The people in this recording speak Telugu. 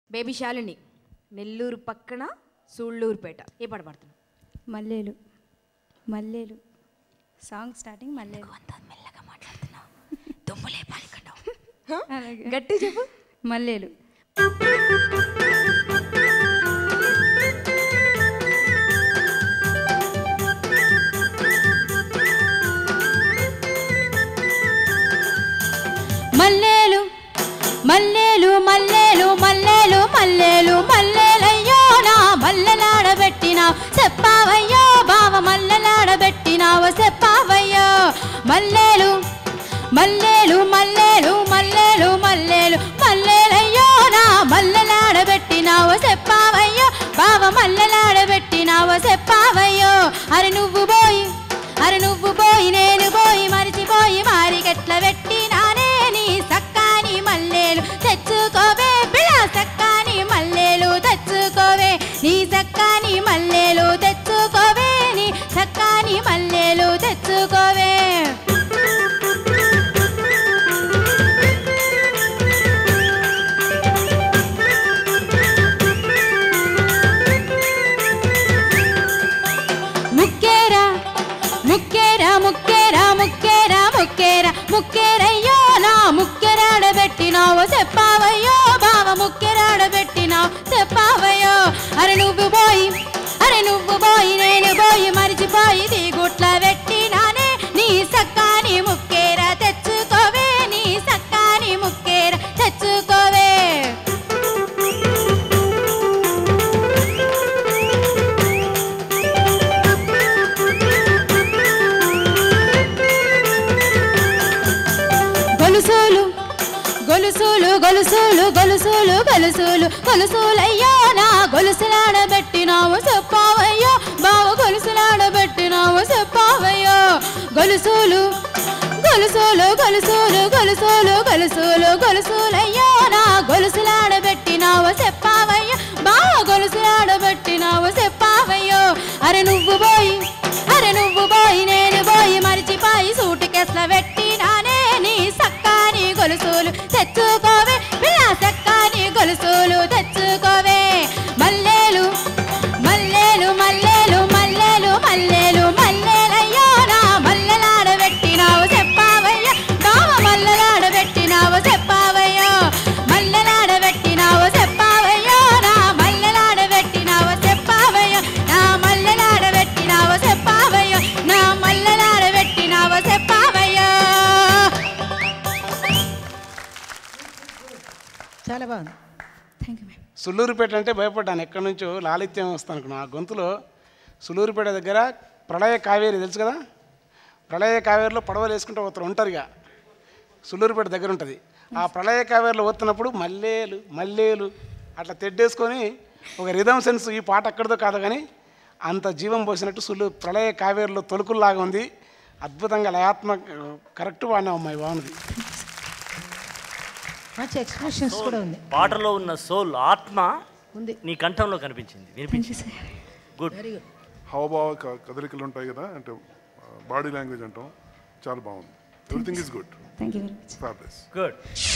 బేబీ శాలిని నెల్లూరు పక్కన సూళ్ళూరుపేట ఏ పాట పాడుతున్నావు మల్లేలు మల్లేలు సాంగ్ స్టార్టింగ్ మల్లేలు మెల్లగా మాట్లాడుతున్నావు దుమ్ములే పాలికన్నావు అలాగే గట్టి చెప్పు మల్లేలు మల్లేలు మల్లేలు మల్లేలు మల్లేలు మల్లేలు మల్లేలయ్యో నా మల్లెలాడబెట్టినావు చెప్పావయ్యో బావ మల్లెలాడబెట్టినావు చెప్పావయ్యో మల్లేలు మల్లేలు మల్లేలు మల్లేలు మల్లేలు మల్లేలయ్యో నా మల్లెలాడబెట్టినావు చెప్పావయ్యో బావ మల్లెలాడబెట్టినావు చెప్పావయ్యో అరే నువ్వు పోయి అరే నువ్వు పోయి నేను పోయి మరిచిపోయి మారిగట్ల పెట్టినానే నీ సక్కాని మల్లేలు తెచ్చుకోవే పిల్ల సక్కాని మల్లేలు తెచ్చుకోవే నీ సక్కాని మల్లేలు తెచ్చుకోవే నీ సక్కాని మల్లేలు తెచ్చుకోవే ముక్కేరా ముక్కేరా ముక్కేరా ముక్కేరా ముక్కేరా ముక్కేరయ్యో నా ముక్కెరాడబెట్టినావు చెప్పావయ్యో బావ ముక్కెరాడబెట్టినావు చెప్పావయ్యో అరే నువ్వు పోయి అరే నువ్వు పోయి నేను పోయి మరిచిపోయి నీ గుట్ల పెట్టినానే నీ సక్కాని ముక్కేరా తెచ్చుకోవే నీ సక్కాని ముక్కేరా తెచ్చుకోవే గొలుసులు గొలుసులు గొలుసులు గొలుసులు గొలుసులు గొలుసులయ్యో నా గొలుసులాడబెట్టినావు చెప్పావయ్యో బావ గొలుసులాడబెట్టినావు చెప్పావయ్యో గొలుసులు గొలుసులు గొలుసులు గొలుసులు గొలుసులు గొలుసులయ్యో నా గొలుసులాడబెట్టినావు చెప్పావయ్యో బావ గొలుసులాడబెట్టినావు చెప్పావయ్యో అరే నువ్వు పోయి అరే నువ్వు పోయి నేను పోయి మరిచిపోయి సూటికెస్ల పెట్టినానే నీ సక్కాని గొలుసులు తెచ్చుకోవే పిల్ల సక్కాని గొలుసులు తెచ్చుకోవే మల్లేలు మల్లేలు మల్లేలు మల్లేలు మల్లేలు మల్లేలయ్యో నా మల్లెలాడబెట్టినావు చెప్పావయ్యో బావ మల్లెలాడబెట్టినావు చెప్పావయ్యో మల్లెలాడబెట్టినావు చెప్పావయ్యో నా మల్లెలాడబెట్టినావు చెప్పావయ్యో నా మల్లెలాడబెట్టినావు చెప్పావయ్యో నా మల్లెలాడబెట్టినావు చెప్పావయ్యో చాలా బాగుంది థ్యాంక్ యూ మ్యామ్ సుళ్ళూరుపేట అంటే భయపడ్డాను ఎక్కడి నుంచో లాలిత్యం వస్తాను అనుకున్నా ఆ గొంతులో సుళ్ళూరుపేట దగ్గర ప్రళయ కావేరి తెలుసు కదా ప్రళయ కావేరిలో పడవలు వేసుకుంటూ పోతారు ఒంటరిగా సుళ్ళూరుపేట దగ్గర ఉంటుంది ఆ ప్రళయ కావేరిలో పోతున్నప్పుడు మల్లేలు మల్లేలు అట్లా తెడ్డేసుకొని ఒక రిధమ్ సెన్స్ ఈ పాట ఎక్కడిదో కాదు కానీ అంత జీవం పోసినట్టు సుళ్ళు ప్రళయ కావేరిలో తొలుకుల్లాగా ఉంది అద్భుతంగా లయాత్మక కరెక్ట్ వాడినా అమ్మాయి బాగుంది మంచి ఎక్స్ప్రెషన్స్ కూడా ఉంది పాటలో ఉన్న సోల్ ఆత్మ ఉంది నీ కంఠంలో కనిపించింది వినిపించింది గుడ్ వెరీ గుడ్ హావభావ క- కదలికలు ఉంటాయి కదా అంటే బాడీ లాంగ్వేజ్ అంటాం చాలా బాగుంది everything is good thank you very much fabulous good